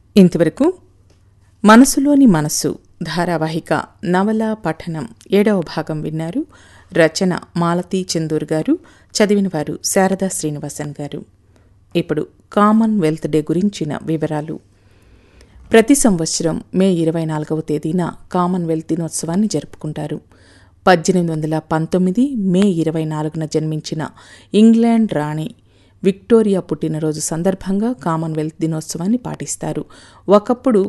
ఇంతవరకు మనసులోని మనస్సు ధారావాహిక నవల పఠనం ఏడవ భాగం విన్నారు రచన మాలతీ చందూర్ గారు చదివిన వారు శారదా శ్రీనివాసన్ గారు ఇప్పుడు కామన్వెల్త్ డే గురించిన వివరాలు ప్రతి సంవత్సరం మే ఇరవై నాలుగవ తేదీన కామన్వెల్త్ దినోత్సవాన్ని జరుపుకుంటారు పద్దెనిమిది వందల పంతొమ్మిది మే ఇరవై నాలుగున జన్మించిన ఇంగ్లాండ్ రాణి విక్టోరియా పుట్టినరోజు సందర్భంగా కామన్వెల్త్ దినోత్సవాన్ని పాటిస్తారు ఒకప్పుడు